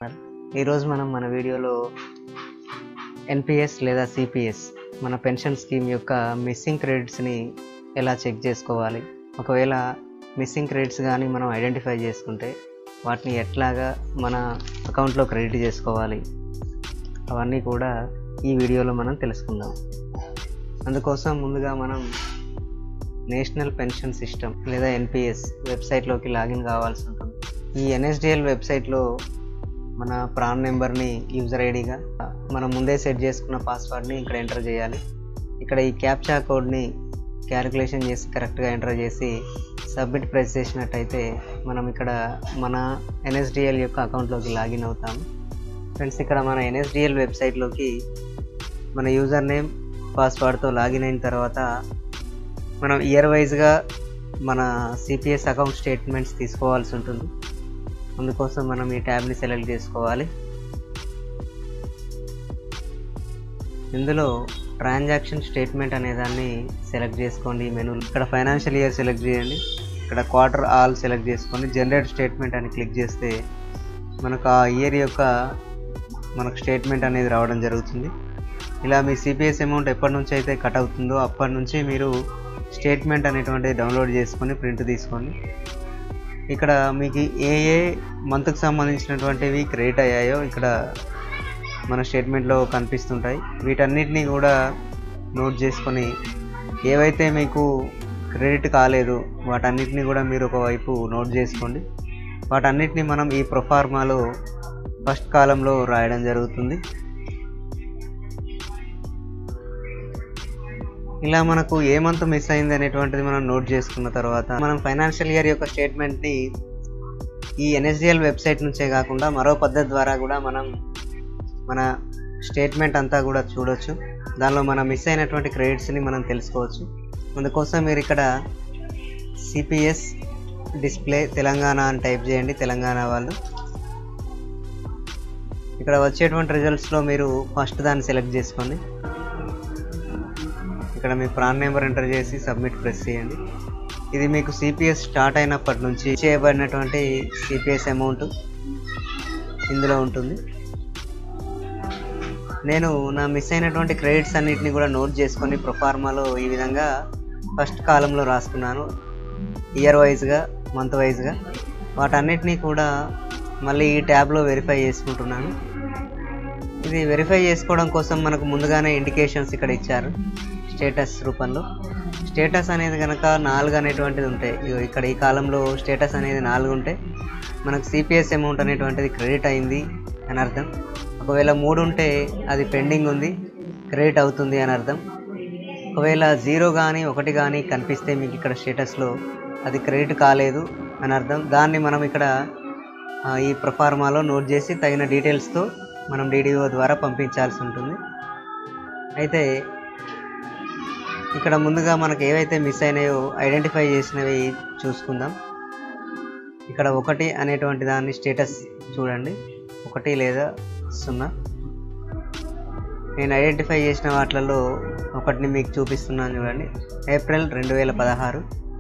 ఈరోజు మనం మన వీడియోలో ఎన్పిఎస్ లేదా సిపిఎస్ మన పెన్షన్ స్కీమ్ యొక్క మిస్సింగ్ క్రెడిట్స్ని ఎలా చెక్ చేసుకోవాలి ఒకవేళ మిస్సింగ్ క్రెడిట్స్ కానీ మనం ఐడెంటిఫై చేసుకుంటే వాటిని ఎట్లాగా మన అకౌంట్లో క్రెడిట్ చేసుకోవాలి అవన్నీ కూడా ఈ వీడియోలో మనం తెలుసుకుందాం అందుకోసం ముందుగా మనం నేషనల్ పెన్షన్ సిస్టమ్ లేదా ఎన్పిఎస్ వెబ్సైట్లోకి లాగిన్ కావాల్సి ఉంటుంది ఈ ఎన్ఎస్డిఎల్ వెబ్సైట్లో మన ప్రాన్ నెంబర్ని యూజర్ ఐడిగా మనం ముందే సెట్ చేసుకున్న పాస్వర్డ్ని ఇక్కడ ఎంటర్ చేయాలి ఇక్కడ ఈ క్యాప్చా కోడ్ని క్యాలిక్యులేషన్ చేసి కరెక్ట్గా ఎంటర్ చేసి సబ్మిట్ ప్రెస్ చేసినట్టయితే మనం ఇక్కడ మన ఎన్ఎస్డిఎల్ యొక్క అకౌంట్లోకి లాగిన్ అవుతాము ఫ్రెండ్స్ ఇక్కడ మన ఎన్ఎస్డిఎల్ వెబ్సైట్లోకి మన యూజర్ నేమ్ పాస్వర్డ్తో లాగిన్ అయిన తర్వాత మనం ఇయర్ వైజ్గా మన సిపిఎస్ అకౌంట్ స్టేట్మెంట్స్ తీసుకోవాల్సి ఉంటుంది అందుకోసం మనం ఈ ట్యాబ్ని సెలెక్ట్ చేసుకోవాలి ఇందులో ట్రాన్సాక్షన్ స్టేట్మెంట్ అనే దాన్ని సెలెక్ట్ చేసుకోండి ఈ మెనూ ఇక్కడ ఫైనాన్షియల్ ఇయర్ సెలెక్ట్ చేయండి ఇక్కడ క్వార్టర్ ఆల్ సెలెక్ట్ చేసుకొని జనరేట్ స్టేట్మెంట్ అని క్లిక్ చేస్తే మనకు ఆ ఇయర్ యొక్క మనకు స్టేట్మెంట్ అనేది రావడం జరుగుతుంది ఇలా మీ సిపిఎస్ అమౌంట్ ఎప్పటి నుంచి అయితే కట్ అవుతుందో అప్పటి నుంచి మీరు స్టేట్మెంట్ అనేటువంటిది డౌన్లోడ్ చేసుకొని ప్రింట్ తీసుకోండి ఇక్కడ మీకు ఏ ఏ మంత్కి సంబంధించినటువంటివి క్రెడిట్ అయ్యాయో ఇక్కడ మన స్టేట్మెంట్లో కనిపిస్తుంటాయి వీటన్నిటినీ కూడా నోట్ చేసుకొని ఏవైతే మీకు క్రెడిట్ కాలేదు వాటన్నిటిని కూడా మీరు ఒకవైపు నోట్ చేసుకోండి వాటన్నిటిని మనం ఈ ప్రొఫార్మాలో ఫస్ట్ కాలంలో రాయడం జరుగుతుంది ఇలా మనకు ఏ మంత్ మిస్ అయింది అనేటువంటిది మనం నోట్ చేసుకున్న తర్వాత మనం ఫైనాన్షియల్ ఇయర్ యొక్క స్టేట్మెంట్ని ఈ ఎన్ఎస్డిఎల్ వెబ్సైట్ నుంచే కాకుండా మరో పద్ధతి ద్వారా కూడా మనం మన స్టేట్మెంట్ అంతా కూడా చూడొచ్చు దానిలో మనం మిస్ అయినటువంటి క్రెడిట్స్ని మనం తెలుసుకోవచ్చు అందుకోసం మీరు ఇక్కడ సిపిఎస్ డిస్ప్లే తెలంగాణ అని టైప్ చేయండి తెలంగాణ వాళ్ళు ఇక్కడ వచ్చేటువంటి రిజల్ట్స్లో మీరు ఫస్ట్ దాన్ని సెలెక్ట్ చేసుకోండి ఇక్కడ మీ ప్రాన్ నెంబర్ ఎంటర్ చేసి సబ్మిట్ ప్రెస్ చేయండి ఇది మీకు సిపిఎస్ స్టార్ట్ అయినప్పటి నుంచి చేయబడినటువంటి సిపిఎస్ అమౌంట్ ఇందులో ఉంటుంది నేను నా మిస్ అయినటువంటి క్రెడిట్స్ అన్నిటిని కూడా నోట్ చేసుకొని ప్రొఫార్మాలో ఈ విధంగా ఫస్ట్ కాలంలో రాసుకున్నాను ఇయర్ వైజ్గా మంత్ వైజ్గా వాటన్నిటినీ కూడా మళ్ళీ ఈ ట్యాబ్లో వెరిఫై చేసుకుంటున్నాను ఇది వెరిఫై చేసుకోవడం కోసం మనకు ముందుగానే ఇండికేషన్స్ ఇక్కడ ఇచ్చారు స్టేటస్ రూపంలో స్టేటస్ అనేది కనుక నాలుగు అనేటువంటిది ఉంటాయి ఇగో ఇక్కడ ఈ కాలంలో స్టేటస్ అనేది నాలుగు ఉంటే మనకు సిపిఎస్ అమౌంట్ అనేటువంటిది క్రెడిట్ అయింది అని అర్థం ఒకవేళ మూడు ఉంటే అది పెండింగ్ ఉంది క్రెడిట్ అవుతుంది అని అర్థం ఒకవేళ జీరో కానీ ఒకటి కానీ కనిపిస్తే మీకు ఇక్కడ స్టేటస్లో అది క్రెడిట్ కాలేదు అని అర్థం దాన్ని మనం ఇక్కడ ఆ, ఈ ప్రొఫార్మాలో నోట్ చేసి తగిన డీటెయిల్స్తో మనం డీడీఓ ద్వారా పంపించాల్సి ఉంటుంది అయితే ఇక్కడ ముందుగా మనకు ఏవైతే మిస్ అయినాయో ఐడెంటిఫై చేసినవి చూసుకుందాం ఇక్కడ ఒకటి అనేటువంటి దాన్ని స్టేటస్ చూడండి ఒకటి లేదా సున్నా నేను ఐడెంటిఫై చేసిన వాటిలలో ఒకటిని మీకు చూపిస్తున్నాను చూడండి ఏప్రిల్ రెండు వేల పదహారు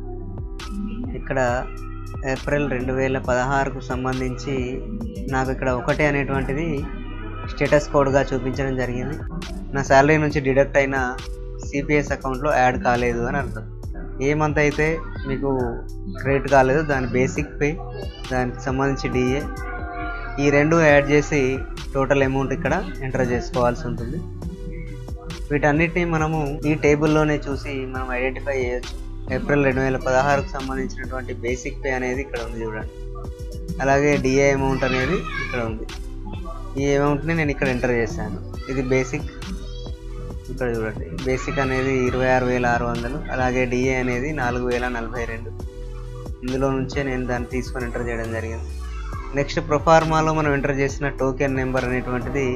ఇక్కడ ఏప్రిల్ రెండు వేల పదహారుకు సంబంధించి నాకు ఇక్కడ ఒకటి అనేటువంటిది స్టేటస్ కోడ్గా చూపించడం జరిగింది నా శాలరీ నుంచి డిడక్ట్ అయిన సిపిఎస్ అకౌంట్లో యాడ్ కాలేదు అని అర్థం ఏ మంత్ అయితే మీకు క్రెడిట్ కాలేదు దాని బేసిక్ పే దానికి సంబంధించి డిఏ ఈ రెండు యాడ్ చేసి టోటల్ అమౌంట్ ఇక్కడ ఎంటర్ చేసుకోవాల్సి ఉంటుంది వీటన్నిటిని మనము ఈ టేబుల్లోనే చూసి మనం ఐడెంటిఫై చేయొచ్చు ఏప్రిల్ రెండు వేల పదహారుకు సంబంధించినటువంటి బేసిక్ పే అనేది ఇక్కడ ఉంది చూడండి అలాగే డిఏ అమౌంట్ అనేది ఇక్కడ ఉంది ఈ అమౌంట్ని నేను ఇక్కడ ఎంటర్ చేశాను ఇది బేసిక్ ఇక్కడ చూడండి బేసిక్ అనేది ఇరవై ఆరు వేల ఆరు వందలు అలాగే డిఏ అనేది నాలుగు వేల నలభై రెండు ఇందులో నుంచే నేను దాన్ని తీసుకొని ఎంటర్ చేయడం జరిగింది నెక్స్ట్ ప్రొఫార్మాలో మనం ఎంటర్ చేసిన టోకెన్ నెంబర్ అనేటువంటిది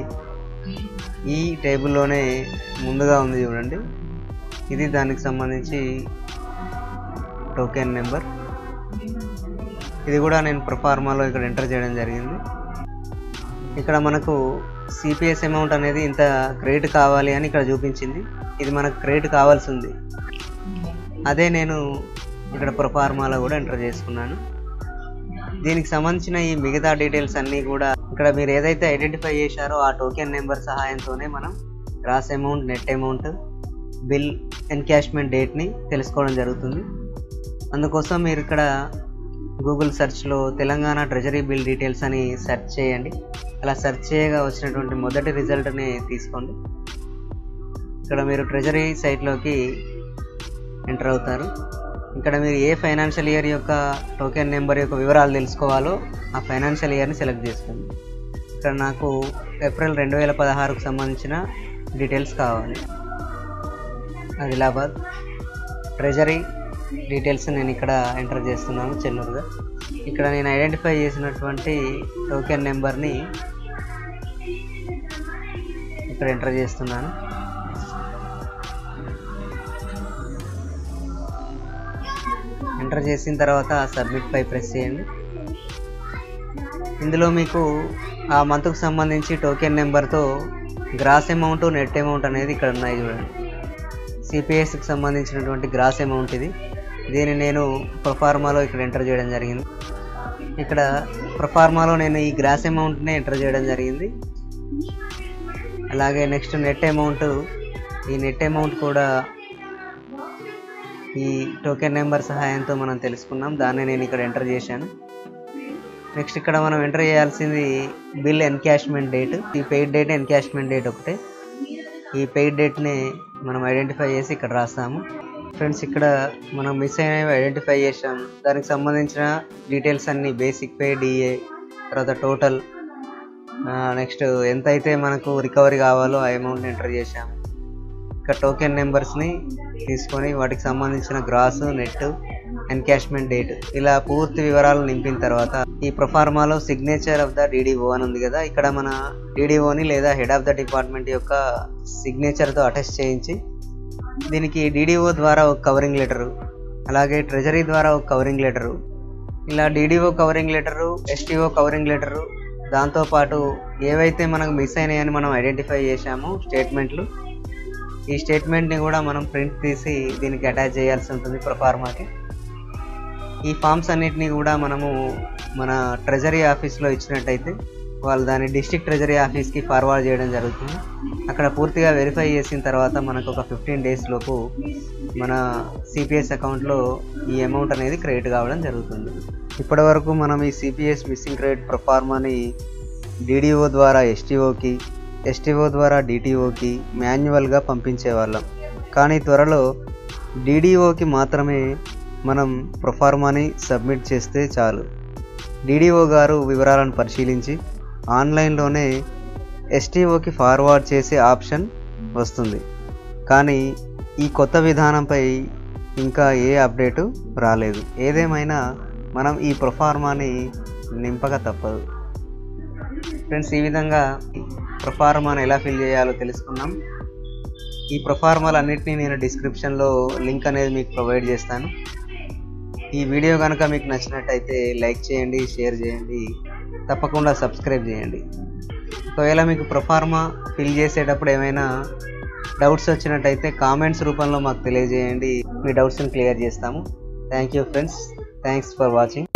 ఈ టేబుల్లోనే ముందుగా ఉంది చూడండి ఇది దానికి సంబంధించి టోకెన్ నెంబర్ ఇది కూడా నేను ప్రొఫార్మాలో ఇక్కడ ఎంటర్ చేయడం జరిగింది ఇక్కడ మనకు సిపిఎస్ అమౌంట్ అనేది ఇంత క్రెడిట్ కావాలి అని ఇక్కడ చూపించింది ఇది మనకు క్రెడిట్ కావాల్సి ఉంది అదే నేను ఇక్కడ ప్రొఫార్మాలో కూడా ఎంటర్ చేసుకున్నాను దీనికి సంబంధించిన ఈ మిగతా డీటెయిల్స్ అన్నీ కూడా ఇక్కడ మీరు ఏదైతే ఐడెంటిఫై చేశారో ఆ టోకెన్ నెంబర్ సహాయంతోనే మనం gross amount net amount bill encashment డేట్ని తెలుసుకోవడం జరుగుతుంది అందుకోసం మీరు ఇక్కడ గూగుల్ సెర్చ్లో తెలంగాణ ట్రెజరీ బిల్ డీటెయిల్స్ అని సెర్చ్ చేయండి అలా సెర్చ్ చేయగా వచ్చినటువంటి మొదటి రిజల్ట్ని తీసుకోండి ఇక్కడ మీరు ట్రెజరీ సైట్లోకి ఎంటర్ అవుతారు ఇక్కడ మీరు ఏ ఫైనాన్షియల్ ఇయర్ యొక్క టోకెన్ నెంబర్ యొక్క వివరాలు తెలుసుకోవాలో ఆ ఫైనాన్షియల్ ఇయర్ని సెలెక్ట్ చేసుకోండి ఇక్కడ నాకు ఏప్రిల్ రెండు వేల పదహారుకు సంబంధించిన డీటెయిల్స్ కావాలి ఆదిలాబాద్ ట్రెజరీ డీటెయిల్స్ నేను ఇక్కడ ఎంటర్ చేస్తున్నాను చెన్నూరుగా ఇక్కడ నేను ఐడెంటిఫై చేసినటువంటి టోకెన్ నెంబర్ని ఇక్కడ ఎంటర్ చేస్తున్నాను ఎంటర్ చేసిన తర్వాత సబ్మిట్ పై ప్రెస్ చేయండి ఇందులో మీకు ఆ మంత్కు సంబంధించి టోకెన్ నెంబర్తో గ్రాస్ అమౌంట్ నెట్ అమౌంట్ అనేది ఇక్కడ ఉన్నాయి చూడండి సిపిఎస్కి సంబంధించినటువంటి గ్రాస్ అమౌంట్ ఇది దీన్ని నేను ప్రొఫార్మాలో ఇక్కడ ఎంటర్ చేయడం జరిగింది ఇక్కడ ప్రొఫార్మాలో నేను ఈ గ్రాస్ అమౌంట్ని ఎంటర్ చేయడం జరిగింది అలాగే నెక్స్ట్ నెట్ అమౌంట్ ఈ నెట్ అమౌంట్ కూడా ఈ టోకెన్ నెంబర్ సహాయంతో మనం తెలుసుకున్నాం దాన్ని నేను ఇక్కడ ఎంటర్ చేశాను నెక్స్ట్ ఇక్కడ మనం ఎంటర్ చేయాల్సింది బిల్ ఎన్కాష్మెంట్ డేట్ ఈ పెయిడ్ డేట్ ఎన్కాష్మెంట్ డేట్ ఒకటే ఈ పెయిడ్ డేట్ని మనం ఐడెంటిఫై చేసి ఇక్కడ రాస్తాము ఫ్రెండ్స్ ఇక్కడ మనం మిస్ అయినవి ఐడెంటిఫై చేసాం దానికి సంబంధించిన డీటెయిల్స్ అన్ని బేసిక్ పే డిఏ తర్వాత టోటల్ నెక్స్ట్ ఎంత అయితే మనకు రికవరీ కావాలో ఆ అమౌంట్ ఎంటర్ చేసాం ఇక్కడ టోకెన్ నెంబర్స్ని తీసుకొని వాటికి సంబంధించిన గ్రాస్ నెట్ ఎన్కాష్మెంట్ డేట్ ఇలా పూర్తి వివరాలు నింపిన తర్వాత ఈ ప్రొఫార్మాలో సిగ్నేచర్ ఆఫ్ ద డీడీఓ అని ఉంది కదా ఇక్కడ మన డీడీఓని లేదా హెడ్ ఆఫ్ ద డిపార్ట్మెంట్ యొక్క సిగ్నేచర్తో అటెస్ట్ చేయించి దీనికి డీడీఓ ద్వారా ఒక కవరింగ్ లెటరు అలాగే ట్రెజరీ ద్వారా ఒక కవరింగ్ లెటరు ఇలా DDO covering letter STO covering letter దాంతోపాటు ఏవైతే మనకు మిస్ అయినాయని మనం ఐడెంటిఫై చేశామో స్టేట్మెంట్లు ఈ స్టేట్మెంట్ని కూడా మనం ప్రింట్ తీసి దీనికి అటాచ్ చేయాల్సి ఉంటుంది ప్రొఫార్మాకి ఈ ఫామ్స్ అన్నిటినీ కూడా మనము మన ట్రెజరీ ఆఫీస్లో ఇచ్చినట్టయితే వాళ్ళు దాన్ని డిస్ట్రిక్ట్ ట్రెజరీ ఆఫీస్కి ఫార్వర్డ్ చేయడం జరుగుతుంది అక్కడ పూర్తిగా వెరిఫై చేసిన తర్వాత మనకు ఒక ఫిఫ్టీన్ డేస్ లోపు మన సిపిఎస్ అకౌంట్లో ఈ అమౌంట్ అనేది క్రెడిట్ కావడం జరుగుతుంది ఇప్పటి వరకు మనం ఈ సిపిఎస్ మిస్సింగ్ క్రెడిట్ ప్రొఫార్మాని డిడిఓ ద్వారా ఎస్టీఓకి ఎస్టీఓ ద్వారా డిటిఓకి మాన్యువల్గా పంపించేవాళ్ళం కానీ త్వరలో డిడిఓకి మాత్రమే మనం ప్రొఫార్మాని సబ్మిట్ చేస్తే చాలు డిడిఓ గారు వివరాలను పరిశీలించి ఆన్లైన్లోనే ఎస్టీఓకి ఫార్వర్డ్ చేసే ఆప్షన్ వస్తుంది కానీ ఈ కొత్త విధానంపై ఇంకా ఏ అప్డేటు రాలేదు ఏదేమైనా మనం ఈ ప్రొఫార్మాని నింపక తప్పదు ఫ్రెండ్స్ ఈ విధంగా ప్రొఫార్మాను ఎలా ఫిల్ చేయాలో తెలుసుకున్నాం ఈ ప్రొఫార్మాలు అన్నిటినీ నేను డిస్క్రిప్షన్లో లింక్ అనేది మీకు ప్రొవైడ్ చేస్తాను ఈ వీడియో కనుక మీకు నచ్చినట్టయితే లైక్ చేయండి షేర్ చేయండి తప్పకుండా సబ్స్క్రైబ్ చేయండి ఒకవేళ మీకు ప్రొఫార్మా ఫిల్ చేసేటప్పుడు ఏమైనా డౌట్స్ వచ్చినట్టయితే కామెంట్స్ రూపంలో మాకు తెలియజేయండి మీ డౌట్స్ని క్లియర్ చేస్తాము thank you friends thanks for watching